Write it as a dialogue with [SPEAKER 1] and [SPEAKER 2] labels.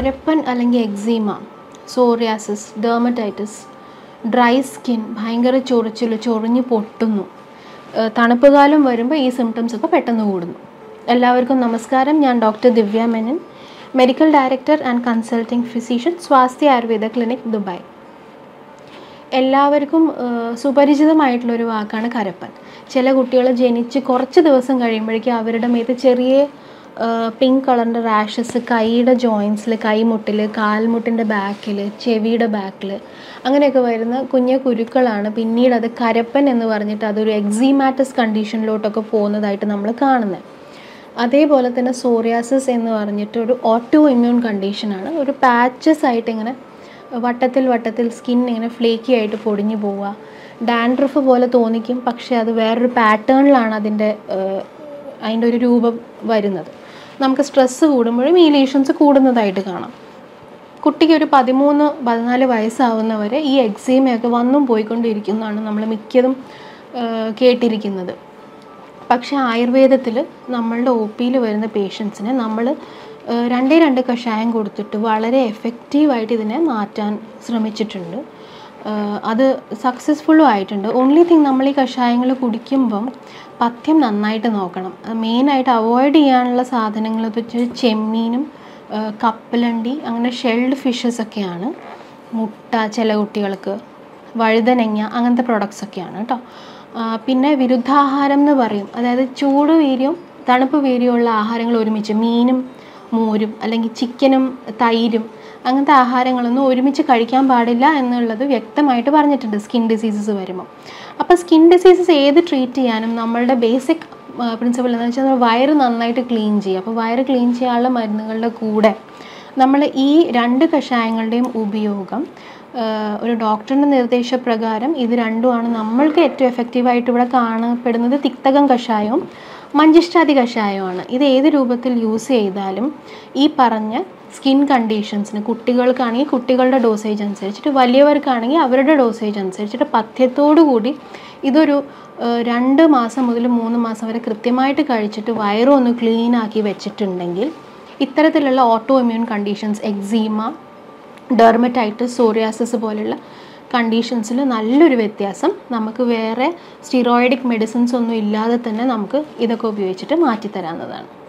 [SPEAKER 1] കരപ്പൻ അല്ലെങ്കിൽ eczema psoriasis dermatitis dry skin ഭയങ്കര ചൊറിച്ചിൽ ചൊറിഞ്ഞ് പൊട്ടുന്നു ഏഹ് തണുപ്പ് കാലം വരുമ്പോൾ ഈ സിംറ്റംസ് ഒക്കെ പെട്ടെന്ന് കൂടുന്നു എല്ലാവർക്കും നമസ്കാരം ഞാൻ doctor Divya Menon medical director and consulting physician Swasthya Ayurveda clinic Dubai എല്ലാവർക്കും ഏഹ്, സുപരിചിതമായിട്ടുള്ളൊരു വാക്കാണ് കരപ്പൻ ചില കുട്ടികൾ ജനിച്ച് കുറച്ച് ദിവസം കഴിയുമ്പോഴേക്കും അവരുടെ മേത്ത് ചെറിയ പിങ്ക് കളറിൻ്റെ റാഷസ് കൈയുടെ ജോയിൻസിൽ കൈമുട്ടിൽ കാൽമുട്ടിൻ്റെ ബാക്കിൽ ചെവിയുടെ ബാക്കിൽ അങ്ങനെയൊക്കെ വരുന്ന കുഞ്ഞു കുരുക്കളാണ് പിന്നീട് അത് കരപ്പൻ എന്ന് പറഞ്ഞിട്ട് അതൊരു എക്സിമാറ്റസ് കണ്ടീഷനിലോട്ടൊക്കെ പോകുന്നതായിട്ട് നമ്മൾ കാണുന്നത് അതേപോലെ തന്നെ സോറിയാസിസ് എന്ന് പറഞ്ഞിട്ട് ഒരു ഓട്ടോ ഇമ്മ്യൂൺ കണ്ടീഷനാണ് ഒരു പാച്ചസ് ആയിട്ട് ഇങ്ങനെ വട്ടത്തിൽ വട്ടത്തിൽ സ്കിൻ ഇങ്ങനെ ഫ്ലേക്കി ആയിട്ട് പൊടിഞ്ഞു പോവുക ഡാൻഡ്രഫ് പോലെ തോന്നിക്കും പക്ഷേ അത് വേറൊരു പാറ്റേണിലാണ് അതിൻ്റെ ഏഹ്, അതിൻ്റെ ഒരു രൂപം വരുന്നത് നമുക്ക് സ്ട്രെസ്സ് കൂടുമ്പോഴും ഈ ലീഷൻസ് കൂടുന്നതായിട്ട് കാണാം കുട്ടിക്ക് ഒരു പതിമൂന്ന് പതിനാല് വയസ്സാവുന്നവരെ ഈ എക്സീമയൊക്കെ വന്നും പോയിക്കൊണ്ടിരിക്കുന്നതാണ് നമ്മൾ മിക്കതും ഏഹ്, കേട്ടിരിക്കുന്നത് പക്ഷേ ആയുർവേദത്തിൽ നമ്മളുടെ ഒ പിയിൽ വരുന്ന പേഷ്യൻസിനെ നമ്മൾ രണ്ടേ രണ്ട് കഷായം കൊടുത്തിട്ട് വളരെ എഫക്റ്റീവായിട്ട് ഇതിനെ മാറ്റാൻ ശ്രമിച്ചിട്ടുണ്ട് ഏഹ് അത് സക്സസ്ഫുള്ളും ആയിട്ടുണ്ട് ഓൺലി തിങ് നമ്മൾ ഈ കഷായങ്ങൾ കുടിക്കുമ്പം പഥ്യം നന്നായിട്ട് നോക്കണം മെയിനായിട്ട് അവോയ്ഡ് ചെയ്യാനുള്ള സാധനങ്ങൾ വെച്ച് ചെമ്മീനും ഏഹ് കപ്പലണ്ടി അങ്ങനെ ഷെൽഡ് ഫിഷസ് ഒക്കെയാണ് മുട്ട ചില കുട്ടികൾക്ക് വഴുതനങ്ങ അങ്ങനത്തെ പ്രോഡക്ട്സ് ഒക്കെയാണ് കേട്ടോ ആ, പിന്നെ വിരുദ്ധാഹാരം എന്ന് പറയും അതായത് ചൂട് വീര്യവും തണുപ്പ് വീര്യമുള്ള ആഹാരങ്ങൾ ഒരുമിച്ച് മീനും മോരും അല്ലെങ്കിൽ ചിക്കനും തൈരും അങ്ങനത്തെ ആഹാരങ്ങളൊന്നും ഒരുമിച്ച് കഴിക്കാൻ പാടില്ല എന്നുള്ളത് വ്യക്തമായിട്ട് പറഞ്ഞിട്ടുണ്ട് സ്കിൻ ഡിസീസസ് വരുമ്പോൾ അപ്പോൾ സ്കിൻ ഡിസീസസ് ഏത് ട്രീറ്റ് ചെയ്യാനും നമ്മളുടെ ബേസിക് പ്രിൻസിപ്പൾ എന്ന് വെച്ചാൽ വയറ് നന്നായിട്ട് ക്ലീൻ ചെയ്യുക അപ്പോൾ വയറ് ക്ലീൻ ചെയ്യാനുള്ള മരുന്നുകളുടെ കൂടെ നമ്മൾ ഈ രണ്ട് കഷായങ്ങളുടെയും ഉപയോഗം ആഹ് ഒരു ഡോക്ടറിൻ്റെ നിർദ്ദേശപ്രകാരം ഇത് രണ്ടുമാണ് നമ്മൾക്ക് ഏറ്റവും എഫക്റ്റീവായിട്ട് ഇവിടെ കാണപ്പെടുന്നത് തിക്തകം കഷായവും മഞ്ചിഷ്ടാതി കഷായവുമാണ് ഇത് ഏത് രൂപത്തിൽ യൂസ് ചെയ്താലും ഈ പറഞ്ഞ സ്കിൻ കണ്ടീഷൻസിന് കുട്ടികൾക്കാണെങ്കിൽ കുട്ടികളുടെ ഡോസേജ് അനുസരിച്ചിട്ട് വലിയവർക്കാണെങ്കിൽ അവരുടെ ഡോസേജ് അനുസരിച്ചിട്ട് പഥ്യത്തോടു കൂടി ഇതൊരു ആഹ് രണ്ട് മാസം മുതൽ മൂന്ന് മാസം വരെ കൃത്യമായിട്ട് കഴിച്ചിട്ട് വയറും ഒന്ന് ക്ലീൻ ആക്കി വെച്ചിട്ടുണ്ടെങ്കിൽ ഇത്തരത്തിലുള്ള auto immune conditions eczema dermatitis psoriasis പോലുള്ള കണ്ടീഷൻസിൽ നല്ലൊരു വ്യത്യാസം നമുക്ക് വേറെ സ്റ്റിറോയിഡിക് മെഡിസിൻസ് ഒന്നും ഇല്ലാതെ തന്നെ നമുക്ക് ഇതൊക്കെ ഉപയോഗിച്ചിട്ട് മാറ്റിത്തരാവുന്നതാണ്